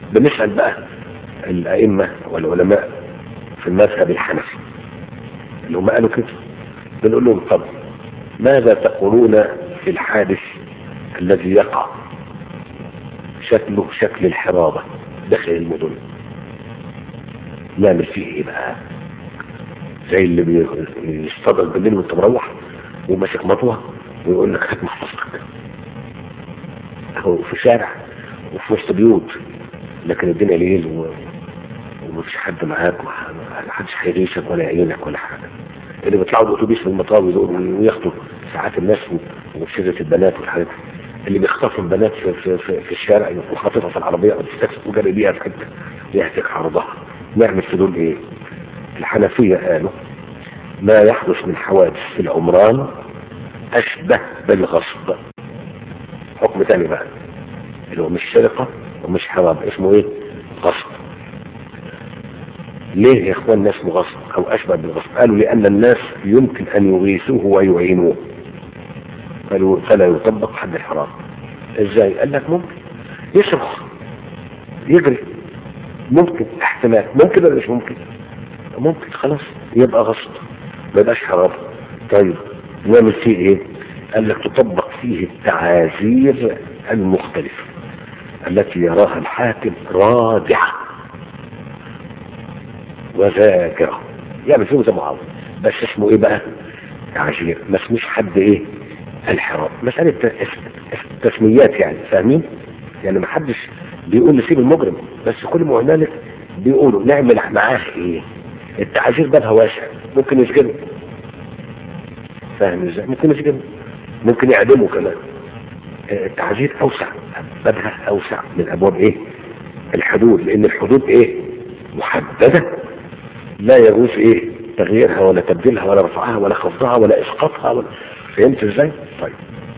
بنسأل بقى الأئمة والعلماء في المذهب الحنفي اللي هم قالوا كده بنقول لهم طب ماذا تقولون في الحادث الذي يقع شكله شكل الحرابة داخل المدن نعمل فيه ايه بقى زي اللي بيصطدق بالليل وانت مروح وماسك مطوه ويقول لك هات محفظتك هو في شارع وفي وسط بيوت لكن الدنيا ليل و... ومفيش حد معاك محدش هيغيشك ولا يعينك ولا حاجه اللي بيطلعوا بالاتوبيس من المطار دول وياخدوا ساعات الناس وشدة البنات والحاجات اللي بيخطفوا البنات في, في, في, في الشارع يروحوا خاطفها في العربيه او في التاكسي وجري بيها في حته يهتك عرضها نعمل في دول ايه؟ الحنفيه قالوا ما يحدث من حوادث في العمران اشبه بالغصب حكم تاني بقى اللي هو مش سرقه ومش حرام اسمه ايه؟ غصب ليه يا اخوان الناس مغصب او اشبه بالغصب قالوا لان الناس يمكن ان يغيثوه ويعينوه قالوا فلا يطبق حد الحرام ازاي قال لك ممكن يصرخ يجري ممكن احتمال ممكن ولا مش ممكن ممكن خلاص يبقى غصب ما يبقاش حرام طيب نعمل فيه ايه قال لك تطبق فيه التعازير المختلفة التي يراها الحاكم رادعة وذاكرة يعمل فيهم زي معاوض بس اسمه ايه بقى تعزير ما اسموش حد ايه الحرام مسألة تسميات يعني فاهمين يعني ما حدش بيقول نسيب المجرم بس كل ما هنالك بيقولوا نعمل معاه ايه التعزير بابها واسع ممكن يسجنه فاهم ازاي ممكن يسجنه ممكن يعدمه كمان التعزير اوسع بابها اوسع من ابواب ايه الحدود لان الحدود ايه محددة لا يجوز ايه تغييرها ولا تبديلها ولا رفعها ولا خفضها ولا اسقاطها ولا فهمت ازاي طيب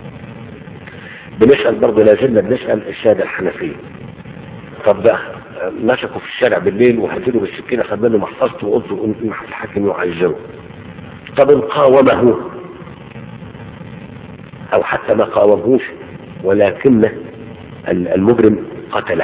بنسأل برضه لازلنا بنسأل السادة الحنفية طب ده مسكوا في الشارع بالليل وهدلوا بالسكينة خد منه محفظته وقلت له الحاكم يعزره طب ان قاومه او حتى ما قاومهوش ولكن المجرم قتله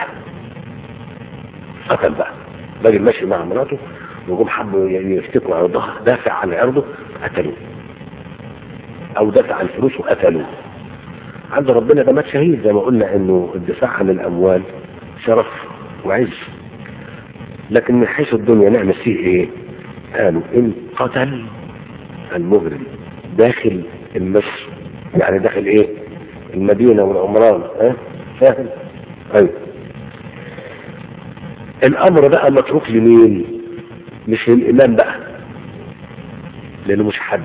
قتل بقى راجل ماشي مع مراته وجم حبوا يفتكوا عرضها دافع عن عرضه قتلوه او دافع عن فلوسه قتلوه عند ربنا ده مات شهيد زي ما قلنا انه الدفاع عن الاموال شرف وعز لكن من حيث الدنيا نعمل فيه ايه قالوا ان قتل المجرم داخل مصر يعني داخل ايه المدينة والعمران ها فاهم ايوه الامر بقى متروك لمين مش للامام بقى لانه مش حد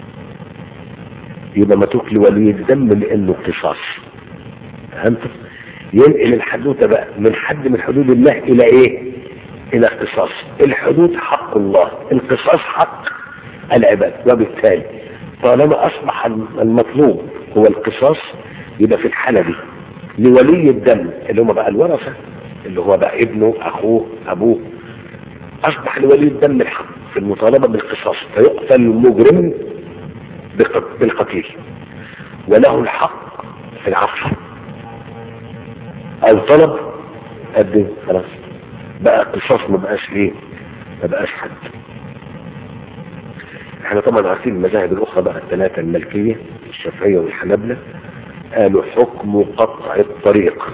يبقى متروك لولي الدم لانه قصاص فهمت ينقل الحدوته بقى من حد من حدود الله الى ايه الى قصاص الحدود حق الله القصاص حق العباد وبالتالي طالما اصبح المطلوب هو القصاص يبقى في الحالة دي لولي الدم اللي هم بقى الورثة اللي هو بقى ابنه اخوه ابوه اصبح لولي الدم الحق في المطالبة بالقصاص فيقتل المجرم بالقتيل وله الحق في العفو او طلب قد خلاص بقى قصاص ما بقاش ايه ما بقاش حد احنا طبعا عارفين المذاهب الاخرى بقى الثلاثة الملكية الشافعية والحنابلة قالوا حكم قطع الطريق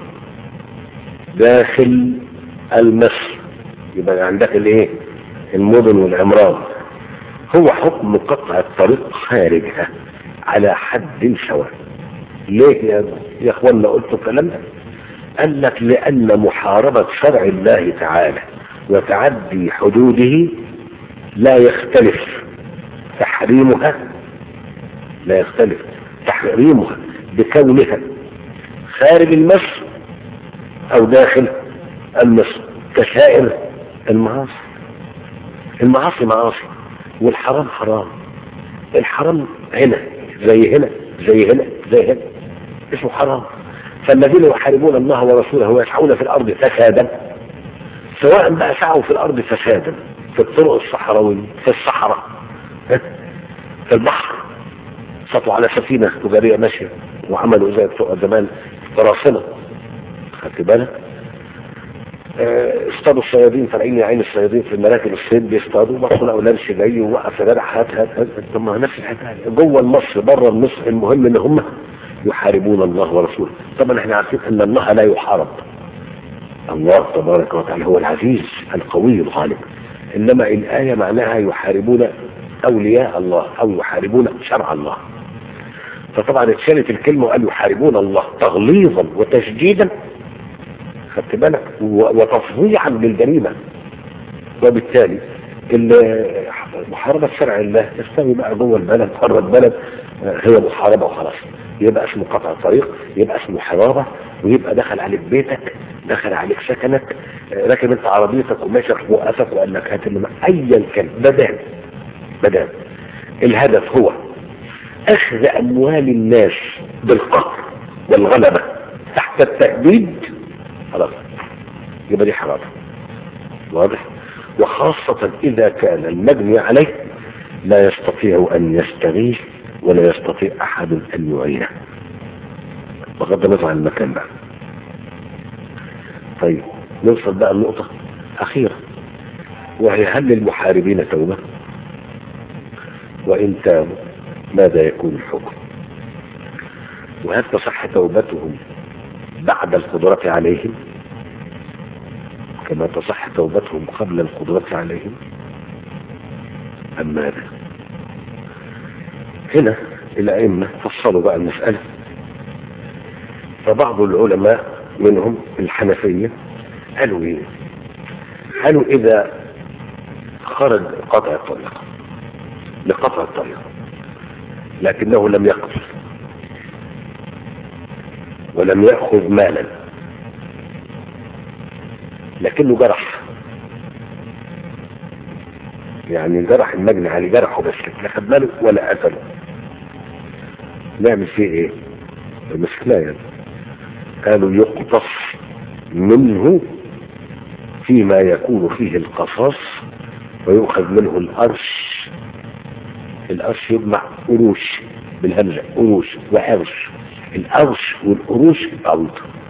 داخل المصر يبقى عندك الايه المدن والعمران هو حكم قطع الطريق خارجها على حد سواء ليه يا يا اخوانا قلت الكلام ده قال لك لان محاربة شرع الله تعالى وتعدي حدوده لا يختلف تحريمها لا يختلف تحريمها بكونها خارج المصر او داخل المصر كسائر المعاصي المعاصي معاصي والحرام حرام الحرام هنا زي هنا زي هنا زي هنا اسمه حرام فالذين يحاربون الله ورسوله ويسعون في الارض فسادا سواء بقى سعوا في الارض فسادا في الطرق الصحراوية في الصحراء في البحر سطوا على سفينة تجارية ماشية وعملوا زي بتوع زمان قراصنة خدت بالك آه، اصطادوا الصيادين طالعين يا عين الصيادين في المراكب الصيد بيصطادوا بصوا لقوا لانش جاي ووقف يا جدع هات هات هات طب ما هو نفس الحكايه جوه النصر بره النصر المهم ان هم يحاربون الله ورسوله طبعا احنا عارفين ان الله لا يحارب الله تبارك وتعالى هو العزيز القوي الغالب انما الايه معناها يحاربون اولياء الله او يحاربون شرع الله فطبعا اتشالت الكلمه وقال يحاربون الله تغليظا وتشديدا خدت بالك و- وتفظيعا للجريمه وبالتالي ال- محاربة شرع الله تستوي بقى جوه البلد بره البلد آه، هي محاربة وخلاص يبقى اسمه قطع طريق يبقى اسمه حرابة ويبقى دخل عليك بيتك دخل عليك سكنك آه، راكب انت عربيتك وماشي موقفك وقال لك هات اللي معاك. ايا كان بدان بدان الهدف هو اخذ اموال الناس بالقهر والغلبة تحت التهديد خلاص يبقى دي حرابة واضح وخاصة إذا كان المبني عليه لا يستطيع أن يستغيث ولا يستطيع أحد أن يعينه بغض النظر عن المكان بقى طيب نوصل بقى النقطة أخيرة وهي هل للمحاربين توبة وإن تابوا ماذا يكون الحكم وهل تصح توبتهم بعد القدرة عليهم كما تصح توبتهم قبل القدرة عليهم أم ماذا هنا الأئمة فصلوا بقى المسألة فبعض العلماء منهم الحنفية قالوا ايه قالوا إذا خرج قطع الطريق لقطع الطريق لكنه لم يقتل ولم يأخذ مالا لكنه جرح يعني جرح المجني عليه جرحه بس لا خد باله ولا قتله نعمل فيه ايه المشكلة يعني قالوا يقتص منه فيما يكون فيه القصاص ويؤخذ منه الأرش الأرش يجمع قروش بالهمزة قروش وأرش الأرش والقروش بعض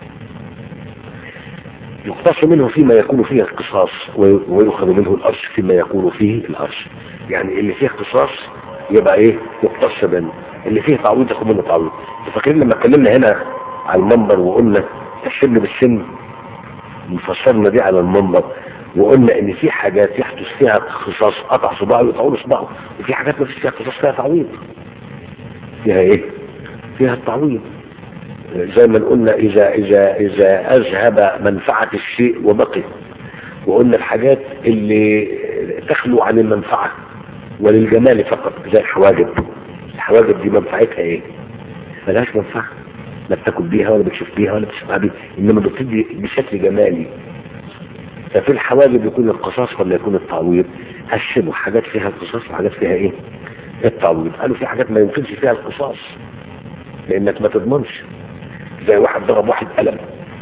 يقتص منه فيما يكون فيه القصاص وي- ويؤخذ منه الأرش فيما يكون فيه الأرش يعني اللي فيه قصاص يبقى ايه يقتص منه اللي فيه تعويض ياخد منه تعويض انتوا فاكرين لما اتكلمنا هنا على المنبر وقلنا السن بالسن فسرنا دي على المنبر وقلنا ان في حاجات يحدث فيها قصاص قطع صباعه ويقطعوا له صباعه وفي حاجات ما فيش فيها قصاص فيها تعويض فيها ايه فيها التعويض زي ما قلنا اذا اذا اذا اذهب منفعة الشيء وبقي وقلنا الحاجات اللي تخلو عن المنفعة وللجمال فقط زي الحواجب الحواجب دي منفعتها ايه ملهاش منفعة لا بتاكل بيها ولا بتشوف بيها ولا بتسمع بيها انما بتدي بشكل جمالي ففي الحواجب يكون القصاص ولا يكون التعويض قسموا حاجات فيها القصاص وحاجات فيها ايه التعويض قالوا في حاجات ما يمكنش فيها القصاص لانك ما تضمنش زي واحد ضرب واحد قلم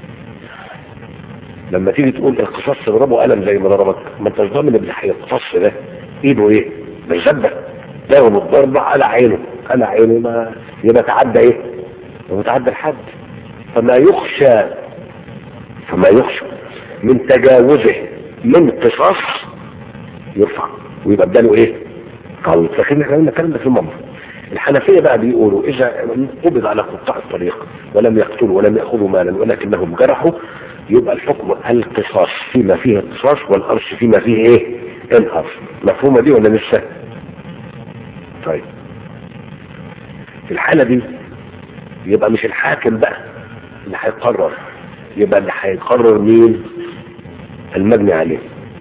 لما تيجي تقول القصاص تضربه قلم زي ما ضربك ما انتش ضامن اللي هيقتص ده ايده ايه مزبه ضربه الضربه على عينه على عينه ما يبقى تعدى ايه يبقى تعدى الحد فما يخشى فما يخشى من تجاوزه من قصاص يرفع ويبقى بداله ايه قوي فاكرين احنا قلنا الكلام ده في المنبر الحنفية بقى بيقولوا إذا قبض على قطاع الطريق ولم يقتلوا ولم يأخذوا مالا ولكنهم جرحوا يبقى الحكم القصاص فيما فيه القصاص والأرش فيما فيه إيه الأرش مفهومة دي ولا لسه طيب في الحالة دي يبقى مش الحاكم بقى اللي هيقرر يبقى اللي هيقرر مين المبني عليه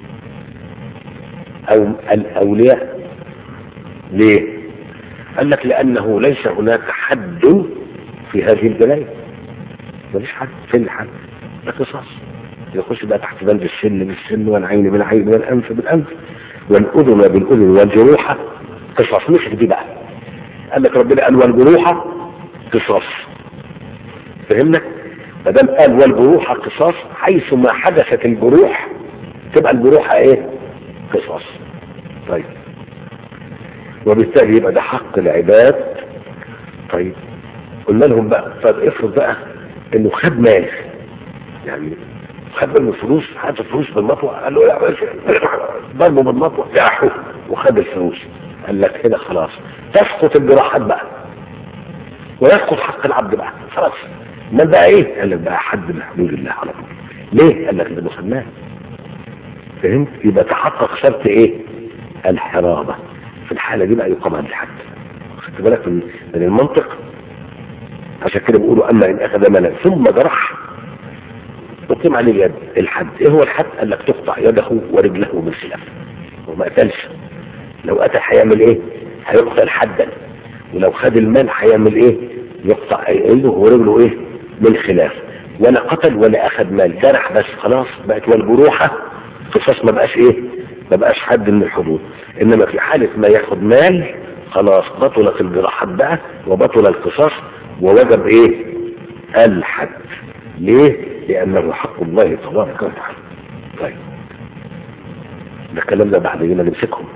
أو الأولياء ليه قال لك لأنه ليس هناك حد في هذه الجناية مفيش حد فين الحد ده قصاص يخش بقى تحت بند السن بالسن والعين بالعين والأنف بالأنف والأذن بالأذن والجروح قصاص مش دي بقى قال لك ربنا قال والجروح قصاص فهمنا ما دام قال والجروح قصاص حيث ما حدثت الجروح تبقى الجروح ايه قصاص طيب وبالتالي يبقى ده حق العباد طيب قلنا لهم بقى طب افرض بقى انه خد مال يعني خد منه الفلوس هات الفلوس بالمطوة قال له لا بس ضربه بالمطوة ياحو وخد الفلوس قال لك كده خلاص تسقط الجراحات بقى ويسقط حق العبد بقى خلاص ما بقى ايه قال لك بقى حد من حدود الله على طول ليه قال لك ده مسماه فهمت يبقى تحقق شرط ايه الحرابة في الحالة دي بقى يقام عند الحد خدت بالك من, من المنطق عشان كده بيقولوا اما ان اخذ مالا ثم جرح تقيم عليه اليد الحد ايه هو الحد قال لك تقطع يده ورجله من خلاف وما قتلش لو قتل هيعمل ايه هيقتل حدا ولو خد المال هيعمل ايه يقطع يده ورجله ايه من خلاف ولا قتل ولا اخذ مال جرح بس خلاص بقت والجروحة قصص ما بقاش ايه ما بقاش حد من الحدود انما في حالة ما ياخد مال خلاص بطلت الجراحات بقى وبطل القصاص ووجب ايه الحد ليه لانه حق الله تبارك وتعالى طيب ده الكلام ده بعد ما نمسكهم